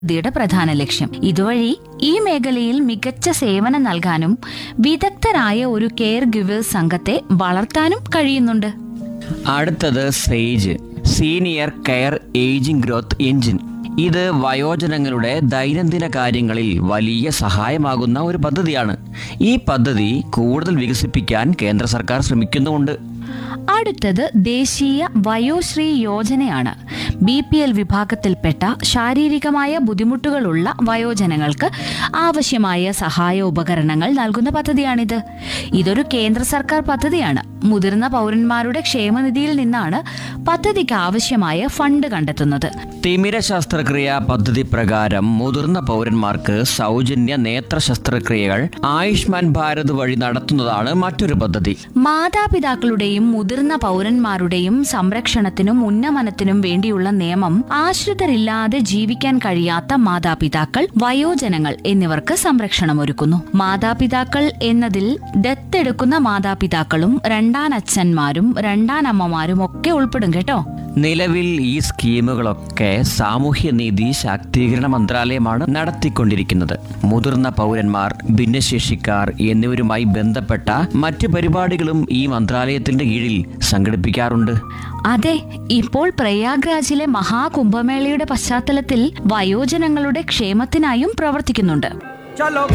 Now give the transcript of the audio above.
പദ്ധതിയുടെ പ്രധാന ലക്ഷ്യം ഇതുവഴി ഈ മേഖലയിൽ മികച്ച സേവനം നൽകാനും വിദഗ്ധരായ ഒരു കെയർ ഗിവേഴ്സ് സംഘത്തെ വളർത്താനും കഴിയുന്നുണ്ട് അടുത്തത് SAGE senior care ageing growth engine ഇത് വയോജനങ്ങളുടെ ദൈനംദിന കാര്യങ്ങളിൽ വലിയ സഹായമാകുന്ന ഒരു പദ്ധതിയാണ് ഈ പദ്ധതി കൂടുതൽ വികസിപ്പിക്കാൻ കേന്ദ്ര സർക്കാർ ശ്രമിക്കുന്നുമുണ്ട് അടുത്തത് ദേശീയ വയോശ്രീ യോജനയാണ് ബി പി എൽ വിഭാഗത്തിൽപ്പെട്ട ശാരീരികമായ ബുദ്ധിമുട്ടുകളുള്ള വയോജനങ്ങൾക്ക് ആവശ്യമായ സഹായ ഉപകരണങ്ങൾ നൽകുന്ന പദ്ധതിയാണിത് ഇതൊരു കേന്ദ്ര സർക്കാർ പദ്ധതിയാണ് മുതിർന്ന പൗരന്മാരുടെ ക്ഷേമനിധിയിൽ നിന്നാണ് പദ്ധതിക്ക് ആവശ്യമായ ഫണ്ട് കണ്ടെത്തുന്നത് തിമിര ശസ്ത്രക്രിയ പദ്ധതി പ്രകാരം മുതിർന്ന പൗരന്മാർക്ക് സൗജന്യ നേത്ര ശസ്ത്രക്രിയകൾ ആയുഷ്മാൻ ഭാരത് വഴി നടത്തുന്നതാണ് മറ്റൊരു പദ്ധതി മാതാപിതാക്കളുടെയും മുതിർന്ന പൗരന്മാരുടെയും സംരക്ഷണത്തിനും ഉന്നമനത്തിനും വേണ്ടിയുള്ള നിയമം ആശ്രിതരില്ലാതെ ജീവിക്കാൻ കഴിയാത്ത മാതാപിതാക്കൾ വയോജനങ്ങൾ എന്നിവർക്ക് സംരക്ഷണം ഒരുക്കുന്നു മാതാപിതാക്കൾ എന്നതിൽ ദത്തെടുക്കുന്ന മാതാപിതാക്കളും രണ്ടാനച്ഛന്മാരും രണ്ടാനമ്മമാരും ഒക്കെ ഉൾപ്പെടും കേട്ടോ നിലവിൽ ഈ സ്കീമുകളൊക്കെ സാമൂഹ്യനീതി ശാക്തീകരണ മന്ത്രാലയമാണ് നടത്തിക്കൊണ്ടിരിക്കുന്നത് മുതിർന്ന പൗരന്മാർ ഭിന്നശേഷിക്കാർ എന്നിവരുമായി ബന്ധപ്പെട്ട മറ്റ് പരിപാടികളും ഈ മന്ത്രാലയത്തിന്റെ കീഴിൽ സംഘടിപ്പിക്കാറുണ്ട് അതെ ഇപ്പോൾ പ്രയാഗ്രാജിലെ മഹാകുംഭമേളയുടെ പശ്ചാത്തലത്തിൽ വയോജനങ്ങളുടെ ക്ഷേമത്തിനായും പ്രവർത്തിക്കുന്നുണ്ട്